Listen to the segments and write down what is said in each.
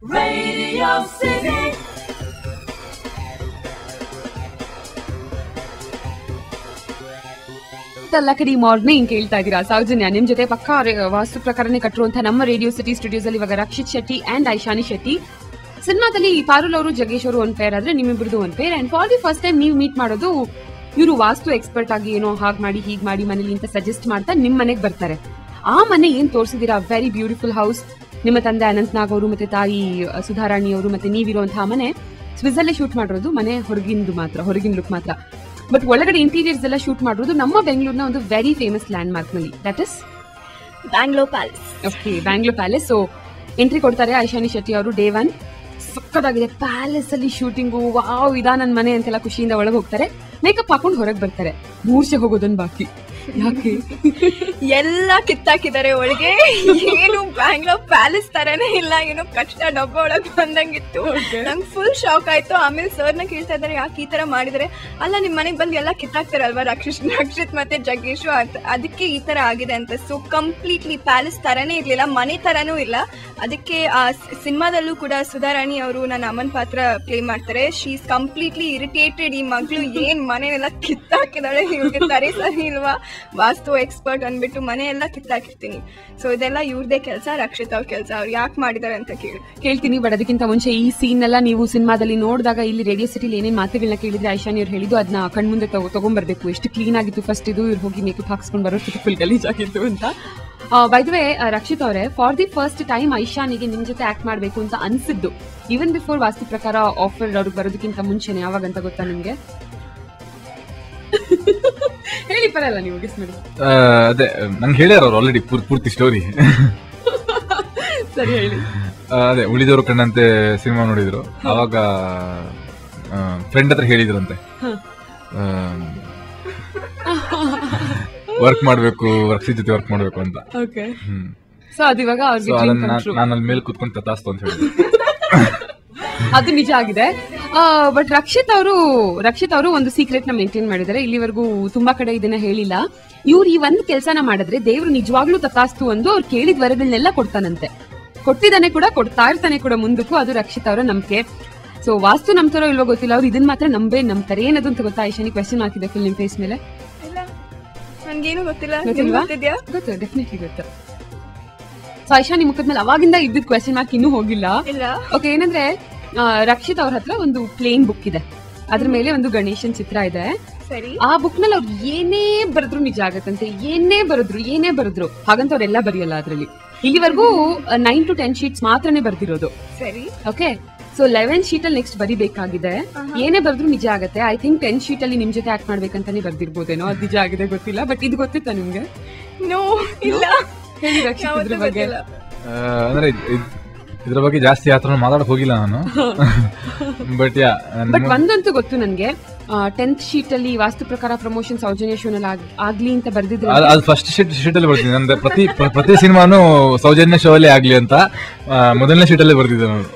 Radio City. ಎಲ್ಲ ಕಡೆ morning ಕೇಳ್ತಾ ಇದ್ದೀರಾ ಸೌಜನ್ಯ ನಿಮ್ ಜೊತೆ ಪಕ್ಕಾ ರೆ- ವಾಸ್ತು ಪ್ರಕಾರನೇ ಕಟ್ಟಿರುವಂತಹ ನಮ್ಮ ರೇಡಿಯೋ ಸಿಟಿ ಸ್ಟುಡಿಯೋಸ್ ಅಲ್ಲಿ ಇವಾಗ ರಕ್ಷಿತ್ ಶೆಟ್ಟಿ ಅಂಡ್ ಐಶಾನಿ ಶೆಟ್ಟಿ ಸಿನಿಮಾದಲ್ಲಿ ಪಾರುಲ್ ಅವರು ಜಗೇಶ್ ಅವರು ಒಂದ್ ಪೇರ್ ಆದ್ರೆ ನಿಮ್ಮಿಬ್ರದ್ದು ಒಂದ್ pair and for the first time ನೀವು ಮೀಟ್ ಮಾಡೋದು ಇವರು ವಾಸ್ತು ಎಕ್ಸ್ಪರ್ಟ್ ಆಗಿ ಏನೋ ಹಾಗ್ ಮಾಡಿ ಹೀಗ್ ಮಾಡಿ ಮನೇಲಿ ಅಂತ ಸಜೆಸ್ಟ್ ಮಾಡ್ತಾ ನಿಮ್ ಮನೆಗ್ ಬರ್ತಾರೆ ಆ ಮನೆ ಏನ್ ತೋರಿಸಿದೀರಾ ವೆರಿ ಬ್ಯೂಟಿಫುಲ್ ಹೌಸ್ ನಿಮ್ಮ ತಂದೆ ಅನಂತ್ನಾಗ್ ಅವರು ಮತ್ತೆ ತಾಯಿ ಅಹ್, ಸುಧಾರಾಣಿ ಅವರು ಮತ್ತೆ ನೀವಿರುವಂತಹ ಮನೆ ಸ್ವಿಸ್ ಅಲ್ಲೇ ಶೂಟ್ ಮಾಡಿರೋದು ಮನೆ ಹೊರಗಿಂದು ಮಾತ್ರ ಹೊರಗಿನ ಲುಕ್ ಮಾತ್ರ ಬಟ್ ಒಳಗಡೆ ಇಂಟೀರಿಯರ್ಸ್ ಎಲ್ಲ ಶೂಟ್ ಮಾಡಿರೋದು ನಮ್ಮ ಬೆಂಗಳೂರಿನ ಒಂದು ವೆರಿ ಫೇಮಸ್ ಲ್ಯಾಂಡ್ ಮಾರ್ಕ್ ನಲ್ಲಿ that is Bangalore palace okay Bangalore palace so entry ಕೊಡ್ತಾರೆ ಐಶಾನಿ ಶೆಟ್ಟಿ ಅವರು ಡೇ ಒನ್ ಸಕ್ಕತ್ತಾಗಿದೆ ಪ್ಯಾಲೇಸ್ ಅಲ್ಲಿ ಶೂಟಿಂಗು ವಾವ್ ಇದಾ ನನ್ ಮನೆ ಅಂತೆಲ್ಲ ಖುಷಿಯಿಂದ ಒಳಗೆ ಹೋಗ್ತಾರೆ ಮೇಕಪ್ ಹಾಕೊಂಡು ಹೊರಗೆ ಬರ್ತಾರೆ ಮೂರ್ಛೆ ಹೋಗೋದನ್ ಬಾಕಿ ಯಾಕೆ ಎಲ್ಲ ಕಿತ್ತಾಕಿದ್ದಾರೆ ಒಳಗೆ ಏನು ಬ್ಯಾಂಗ್ಳೂರ್ ಪ್ಯಾಲೇಸ್ ತರನೇ ಇಲ್ಲ ಏನು ಕಷ್ಟ ಡಬ್ಬ ಒಳಗ್ ಬಂದಂಗಿತ್ತು ನಂಗೆ ಫುಲ್ ಶಾಕ್ ಆಯ್ತು ಆಮೇಲೆ ಸರ್ನ ಕೇಳ್ತಾ ಇದ್ದಾರೆ ಯಾಕೆ ಈ ತರ ಮಾಡಿದ್ರೆ ಅಲ್ಲ ನಿಮ್ ಮನೆಗ್ ಬಂದು ಎಲ್ಲ ಕಿತ್ತಾಕ್ತಾರಲ್ವಾ ರಕ್ಷಿತ್ ರಕ್ಷಿತ್ ಮತ್ತೆ ಜಗ್ಗೇಶು ಅದ್- ಅದಕ್ಕೆ ಈ ತರ ಆಗಿದೆ ಅಂತ ಸೊ ಕಂಪ್ಲೀಟ್ಲಿ ಪ್ಯಾಲೇಸ್ ತರನೇ ಇರ್ಲಿಲ್ಲ ಮನೆ ತರನೂ ಇಲ್ಲ ಅದಕ್ಕೆ ಆ ಸಿನಿಮಾದಲ್ಲೂ ಕೂಡ ಸುಧಾರಾಣಿ ಅವರು ನನ್ನ ಅಮ್ಮನ್ ಪಾತ್ರ ಪ್ಲೇ ಮಾಡ್ತಾರೆ ಶಿ ಇಸ್ ಕಂಪ್ಲೀಟ್ಲಿ ಇರಿಟೇಟೆಡ್ ಈ ಮಗಳು ಏನ್ ಮನೆಯೆಲ್ಲ ಕಿತ್ತಾಕಿದಾಳೆ ಇವ್ರಿಗೆ ಸರಿ ಸರಿ ಇಲ್ವಾ ವಾಸ್ತು ಎಕ್ಸ್ಪರ್ಟ್ ಅಂದ್ಬಿಟ್ಟು ಮನೆ ಎಲ್ಲ ಕಿತ್ತಾಕಿರ್ತೀನಿ ಸೊ ಇದೆಲ್ಲ ಇವ್ರದೇ ಕೆಲಸ ರಕ್ಷಿತ್ ಅವ್ರ ಕೆಲಸ ಅವ್ರು ಯಾಕೆ ಮಾಡಿದಾರೆ ಅಂತ ಕೇಳಿ ಕೇಳ್ತೀನಿ ಬಟ್ ಅದಕ್ಕಿಂತ ಮುಂಚೆ ಈ ಸೀನ್ ಎಲ್ಲ ನೀವು ಸಿನಿಮಾದಲ್ಲಿ ನೋಡಿದಾಗ ಇಲ್ಲಿ ರೇಡಿಯೋ ಸಿಟಿಲಿ ಏನೇನ್ ಮಾತುಗಳನ್ನ ಕೇಳಿದ್ರೆ ಐಶಾನಿ ಅವ್ರು ಹೇಳಿದ್ದು ಅದನ್ನ ಕಣ್ಮುಂದೆ ತಗೊ ತಗೊಂಡ್ಬರ್ಬೇಕು ಎಷ್ಟು ಕ್ಲೀನ್ ಆಗಿತ್ತು ಫಸ್ಟ್ ಇದು ಇವ್ರು ಹೋಗಿ ಮೇಕಪ್ ಹಾಕ್ಸ್ಕೊಂಡು ಬರೋಷ್ಟು ಫುಲ್ ಗಲೀಜಾಗಿತ್ತು ಅಂತ ಬೈದ್ವೆ ರಕ್ಷಿತ್ ಅವರೇ ಫಾರ್ ದಿ ಫಸ್ಟ್ ಟೈಮ್ ಐಶಾನಿಗೆ ನಿಮ್ ಜೊತೆ ಆಕ್ಟ್ ಮಾಡ್ಬೇಕು ಅಂತ ಅನ್ಸಿದ್ದು ಈವನ್ ಬಿಫೋರ್ ವಾಸ್ತು ಪ್ರಕಾರ ಆಫರ್ ಅವ್ರಿಗೆ ಬರೋದಕ್ಕಿಂತ ಮುಂಚೆನೆ ಯಾವಾಗ ಅಂತ ಗೊತ್ತಾ ನಿಮ್ಗೆ ಹೇಳಿ ಪರಲ್ಲ ನೀವು ಗೆಸ್ ಮಾಡಿ ಆ, ಅದೇ ನಂಗೆ ಹೇಳ್ಯಾರ ಅವ್ರು ಆಲ್ರೆಡಿ ಪೂರ್ತಿ ಸ್ಟೋರಿ ಸರಿ ಹೇಳಿ ಅದೇ ಉಳಿದವರು ಕಣ್ಣಂತೆ ಸಿನಿಮಾ ನೋಡಿದ್ರು ಅವಾಗ ಫ್ರೆಂಡ್ ಹತ್ರ ಹೇಳಿದ್ರಂತೆ ವರ್ಕ್ ಮಾಡ್ಬೇಕು ರಕ್ಷಿತ್ ಜೊತೆ ವರ್ಕ್ ಮಾಡ್ಬೇಕು ಅಂತ ಓಕೆ ಹ್ಮ್ ಸೊ ಅದಿವಾಗ ಸೊ ಅವ್ರಿಗೆ dream ಅದನ್ನ come ನಾನ್- true. ನಾನು ಅಲ್ಲಿ ಮೇಲೆ ಕುತ್ಕೊಂಡು ತತಾಸ್ತು ಅಂತ ಹೇಳಿದ್ರು ಅದು ನಿಜ ಆಗಿದೆ ಬಟ್ ರಕ್ಷಿತ್ ಅವರು ರಕ್ಷಿತ್ ಅವರು ಒಂದು ಸೀಕ್ರೆಟ್ ನ ಮೇಂಟೈನ್ ಮಾಡಿದ್ದಾರೆ ಇಲ್ಲಿವರೆಗೂ ತುಂಬಾ ಕಡೆ ಇದನ್ನ ಹೇಳಿಲ್ಲ ಇವ್ರು ಈ ಒಂದ್ ಕೆಲಸನ ಮಾಡಿದ್ರೆ ದೇವ್ರು ನಿಜವಾಗ್ಲೂ ತಥಾಸ್ತು ಒಂದು ಅವ್ರು ಕೇಳಿದ ವರದನ್ನೆಲ್ಲ ಕೊಡ್ತಾನಂತೆ ಕೊಟ್ಟಿದ್ದಾನೆ ಕೂಡ ಕೊಡ್ತಾ ಇರ್ತಾನೆ ಕೂಡ ಮುಂದಕ್ಕೂ ಅದು ರಕ್ಷಿತ್ ಅವರ ನಂಬಿಕೆ ಸೊ ವಾಸ್ತು ನಂಬ್ತಾರೋ ಇಲ್ವೋ ಗೊತ್ತಿಲ್ಲ ಅವ್ರು ಇದನ್ನ ಮಾತ್ರ ನಂಬೇ ನಂಬ್ತಾರೆ ಏನದು ಅಂತ ಗೊತ್ತಾ ಐಶಾನಿ ಕ್ವೆಶನ್ ಹಾಕಿದೆ ಫುಲ್ ನಿಮ್ ಫೇಸ್ ಮೇಲೆ ಇಲ್ಲ ನನ್ಗೇನು ಗೊತ್ತಿಲ್ಲ ನಿಮ್ಗ್ ಗೊತ್ತಿಲ್ವಾ ಗೊತ್ತಿದ್ಯಾ ಗೊತ್ತು ಡೆಫಿನೆಟ್ಲಿ ಗೊತ್ತು ಸೊ ಐಶಾನಿ ಮುಖದ ಮೇಲೆ ಅವಾಗಿಂದ ಇದ್ದಿದ್ ಕ್ವೆಶನ್ ಮಾರ್ಕ್ ಇನ್ನೂ ಹೋಗಿಲ್ಲ ಇಲ್ಲ ಓಕೆ ಏನಂದ್ರೆ ಆ, ರಕ್ಷಿತ್ ಅವ್ರ ಹತ್ರ ಒಂದು ಪ್ಲೇನ್ ಬುಕ್ ಇದೆ ಅದ್ರ ಮೇಲೆ ಒಂದು ಗಣೇಶನ್ ಚಿತ್ರ ಇದೆ ಸರಿ ಆ ಬುಕ್ ನಲ್ಲಿ ಅವ್ರು ಏನೇ ಬರೆದ್ರು ನಿಜ ಆಗತ್ತಂತೆ ಏನೇ ಬರೆದ್ರು ಏನೇ ಬರೆದ್ರು ಹಾಗಂತ ಅವ್ರೆಲ್ಲ ಬರೆಯಲ್ಲ ಅದ್ರಲ್ಲಿ ಇಲ್ಲಿವರೆಗೂ ನೈನ್ ಟು ಟೆನ್ ಶೀಟ್ಸ್ ಮಾತ್ರನೇ ಬರ್ದಿರೋದು ಸರಿ ಓಕೆ ಸೊ ಲೆವೆನ್ ಶೀಟ್ ಅಲ್ಲಿ ನೆಕ್ಸ್ಟ್ ಬರಿಬೇಕಾಗಿದೆ ಏನೇ ಬರೆದ್ರು ನಿಜ ಆಗತ್ತೆ ಐ ಥಿಂಕ್ ಟೆನ್ ಶೀಟ್ ಅಲ್ಲಿ ನಿಮ್ ಜೊತೆ ಆಕ್ಟ್ ಮಾಡ್ಬೇಕಂತಾನೆ ಬರ್ದಿರ್ಬೋದೇನೋ ಅದು ನಿಜ ಆಗಿದೆ ಗೊತ್ತಿಲ್ಲ ಬಟ್ ಇದು ಗೊತ್ತಿತ್ತಾ ನಿಮ್ಗೆ ನೋ ಇಲ್ಲ ಹೇಳಿ ರಕ್ಷಿತ್ ಇದ್ರ ಯಾವತ್ತೂ ಬಗ್ಗೆ ಗೊತ್ತಿಲ್ಲ ಆ, ಅಂದ್ರೆ ಇದ್- ಇದ್- ಇದ್ರ ಬಗ್ಗೆ ಜಾಸ್ತಿ ಆತರ ಮಾತಾಡಕ್ ಹೋಗಿಲ್ಲ ನಾನು ಬಟ್ ಯಾ ಬಟ್ ಒಂದಂತೂ ಗೊತ್ತು ನನ್ಗೆ ಟೆಂತ್ ಶೀಟ್ ಅಲ್ಲಿ ವಾಸ್ತು ಪ್ರಕಾರ ಪ್ರಮೋಷನ್ ಸೌಜನ್ಯ ಶೋನಲ್ಲಿ ಆಗ್ಲಿ ಅಂತ ಬರ್ದಿದ್ರೆ ಅದು ಫಸ್ಟ್ ಶೀಟ್ ಶೀಟ್ ಅಲ್ಲಿ ಬರ್ತೀನಿ ಅಂದ್ರೆ ಪ್ರತಿ ಪ್ರ- ಪ್ರತಿ ಸಿನಿಮಾನು ಸೌಜನ್ಯ ಶೋ ಅಲ್ಲೇ ಆಗ್ಲಿ ಅಂತ ಆ, ಮೊದಲನೇ ಶೀಟ್ ಅಲ್ಲೇ ಬರ್ತಿದ್ದೆ ನಾನು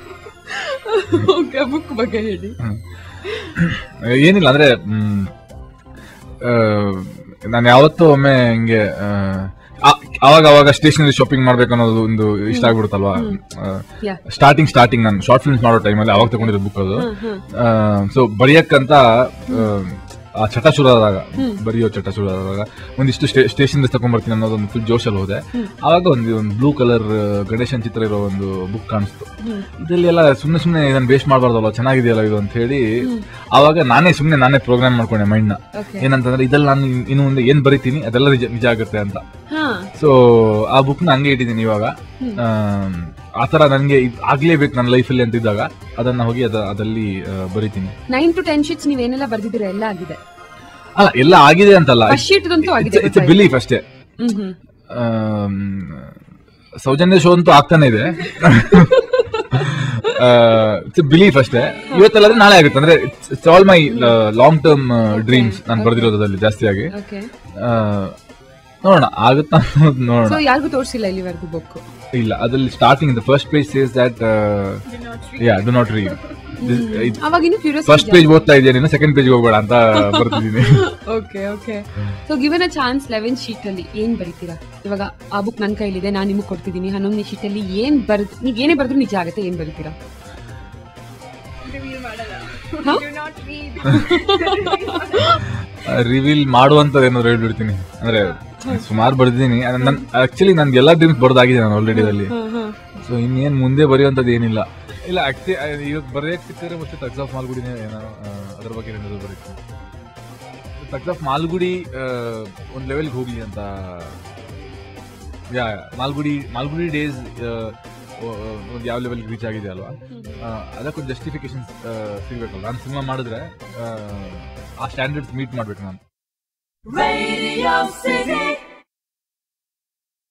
ಬುಕ್ ಬಗ್ಗೆ ಹೇಳಿ ಏನಿಲ್ಲ ಅಂದ್ರೆ ಮ್, ಆ, ನಾನು ಯಾವತ್ತೂ ಒಮ್ಮೆ ಹಿಂಗೆ ಆ, ಆ- ಅವಾಗ ಅವಾಗ ಸ್ಟೇಷನರಿ ಶಾಪಿಂಗ್ ಮಾಡ್ಬೇಕು ಅನ್ನೋದು ಒಂದು ಇಷ್ಟ ಆಗ್ಬಿಡುತ್ತಲ್ವಾ Yeah. ಸ್ಟಾರ್ಟಿಂಗ್ ಸ್ಟಾರ್ಟಿಂಗ್ ನಾನು ಶಾರ್ಟ್ ಫಿಲ್ಮ್ಸ್ ಮಾಡೋ ಟೈಮಲ್ಲಿ ಅವಾಗ ತಗೊಂಡಿರೋ ಬುಕ್ ಅದು ಸೊ ಬರೆಯಕ್ಕಂತ ಆ, ಆ ಚಟ ಶುರು ಆದಾಗ ಬರೆಯೋ ಚಟ ಶುರು ಆದಾಗ ಒಂದಿಷ್ಟು ಸ್ಟೇಷನ್ ತಗೊಂಡ್ಬರ್ತೀನಿ ಅನ್ನೋದು ಒಂದು ಫುಲ್ ಜೋಶಲ್ಲಿ ಹೋದೆ ಅವಾಗ ಒಂದು ಒಂದು ಬ್ಲೂ ಕಲರ್ ಗಣೇಶನ್ ಚಿತ್ರ ಇರೋ ಒಂದು ಬುಕ್ ಕಾಣಿಸ್ತು ಇದರಲ್ಲಿ ಎಲ್ಲ ಸುಮ್ಮನೆ ಸುಮ್ಮನೆ ಇದನ್ನ ಬೇಸ್ ಮಾಡಬಾರ್ದಲ್ಲ ಚೆನ್ನಾಗಿದೆಯಲ್ಲ ಇದು ಅಂತ ಹೇಳಿ ಅವಾಗ ನಾನೇ ಸುಮ್ಮನೆ ನಾನೇ ಪ್ರೋಗ್ರಾಮ್ ಮಾಡ್ಕೊಂಡೆ ಮೈಂಡ್ ನ Okay. ಏನಂತಂದ್ರೆ ಇದೆಲ್ಲ ನಾನು ಇನ್ನು ಮುಂದೆ ಏನ್ ಬರಿತೀನಿ ಅದೆಲ್ಲ ನಿಜ ನಿಜ ಆಗುತ್ತೆ ಅಂತ ಹಾ ಸೊ ಆ ಬುಕ್ ನ ಹಂಗೆ ಇಟ್ಟಿದ್ದೀನಿ ಇವಾಗ ಆಮ್, ಆ ತರ ನನಗೆ ಆಗ್ಲೇಬೇಕು ನನ್ನ ಲೈಫಲ್ಲಿ ಅಂತ ಇದ್ದಾಗ ಅದನ್ನ ಹೋಗಿ ಅದ ಅದಲ್ಲಿ ಆ, ಬರಿತೀನಿ ನೈನ್ ಟು ಟೆನ್ ಶೀಟ್ಸ್ ನೀವೇನೆಲ್ಲ ಬರ್ದಿದ್ದೀರಾ ಎಲ್ಲ ಆಗಿದೆ ಅಲ್ಲ ಎಲ್ಲ ಆಗಿದೆ ಅಂತಲ್ಲ ಫಸ್ಟ್ ಶೀಟ್ ಅಂತೂ ಆಗಿದೆ ಇಟ್ಸ್ ಬಿಲೀಫ್ ಅಷ್ಟೇ hmm hmm um, Soujanya show ಅಂತೂ ಆಗ್ತಾನೆ ಇದೆ ಇಟ್ಸ್ ಬಿಲೀಫ್ ಅಷ್ಟೇ ಇವತ್ತಲ್ಲಾದ್ರೆ ನಾಳೆ ಆಗುತ್ತೆ ಅಂದ್ರೆ it's all my long term dreams ನಾನು ಬರ್ದಿರೋದ್ರಲ್ಲಿ ಜಾಸ್ತಿಯಾಗಿ ಓಕೆ ಆ, ನೋಡೋಣ ಆಗುತ್ತಾ ಅನ್ನೋದು ನೋಡೋಣ ಸೊ ಯಾರಿಗೂ ತೋರಿಸಿಲ್ಲ ಇಲ್ಲಿವರೆಗೂ ಬುಕ್ ಇಲ್ಲ ಅದ್ರಲ್ಲಿ starting the first page says that ya do not read ಅವಾಗ ಇನ್ನು ಕ್ಯೂರಿಯಸ್ ಫಸ್ಟ್ ಪೇಜ್ ಓದ್ತಾ ಇದೆಯಾ ನೀನು ಸೆಕೆಂಡ್ ಪೇಜ್ ಹೋಗ್ಬೇಡ ಅಂತ ಬರ್ತಿದ್ದೀನಿ okay okay so given a chance eleven sheet ಅಲ್ಲಿ ಏನ್ ಬರೀತೀರಾ ಇವಾಗ ಆ ಬುಕ್ ನನ್ನ ಕೈಲಿದೆ ನಾನು ನಿಮಗೆ ಕೊಡ್ತಿದ್ದೀನಿ ಹನ್ನೊಂದನೇ ಶೀಟ್ ಅಲ್ಲಿ ಏನ್ ಬರ್ದ್ ನೀವ್ ಏನೇ ಬರೆದ್ರು ನಿಜ ಆಗುತ್ತೆ ಏನ್ ಬರೀತೀರಾ ರಿವೀಲ್ ಮಾಡುವಂತದ್ದು ಏನಾದ್ರು ಹೇಳ್ಬಿಡ್ತೀನಿ ಅಂದ್ರೆ ಸುಮಾರು ಬರ್ದಿದ್ದೀನಿ ನನ್ ಆಕ್ಚುಲಿ ನನ್ಗೆ ಎಲ್ಲಾ ಡ್ರೀಮ್ಸ್ ಬರ್ದಾಗಿದೆ ನಾನು ಆಲ್ರೆಡಿ ಅಲ್ಲಿ ಸೊ ಇನ್ನೇನ್ ಮುಂದೆ ಬರೆಯುವಂತದ್ದು ಏನಿಲ್ಲ ಇಲ್ಲ ಆಕ್ಚುಲಿ ಇವಾಗ ಬರೆಯಕ್ ಸಿಕ್ಕಿದ್ರೆ ಮತ್ತೆ ತಗ್ಸ್ ಆಫ್ ಮಾಲ್ಗುಡಿನೇ ಏನೋ ಆ, ಅದ್ರ ಬಗ್ಗೆ ಏನಾದ್ರು ಬರೀತೀನಿ ತಗ್ಸ್ ಆಫ್ ಮಾಲ್ಗುಡಿ ಆ, ಒಂದ್ ಲೆವೆಲ್ಗೆ ಹೋಗ್ಲಿ ಅಂತ ಯಾ ಮಾಲ್ಗುಡಿ ಮಾಲ್ಗುಡಿ ಡೇಸ್ ಒಂದು ಯಾವ ಲೆವೆಲ್ಗೆ ರೀಚ್ ಆಗಿದೆ ಅಲ್ವಾ ಆ, ಅದಕ್ಕೊಂದು ಜಸ್ಟಿಫಿಕೇಶನ್ ಸಿಗ್ಬೇಕಲ್ಲ ನಾನು ಸಿನಿಮಾ ಮಾಡಿದ್ರೆ ಆ, ಆ ಸ್ಟ್ಯಾಂಡರ್ಡ್ಸ್ ಮೀಟ್ ಮಾಡ್ಬೇಕು ನಾನು Radio City.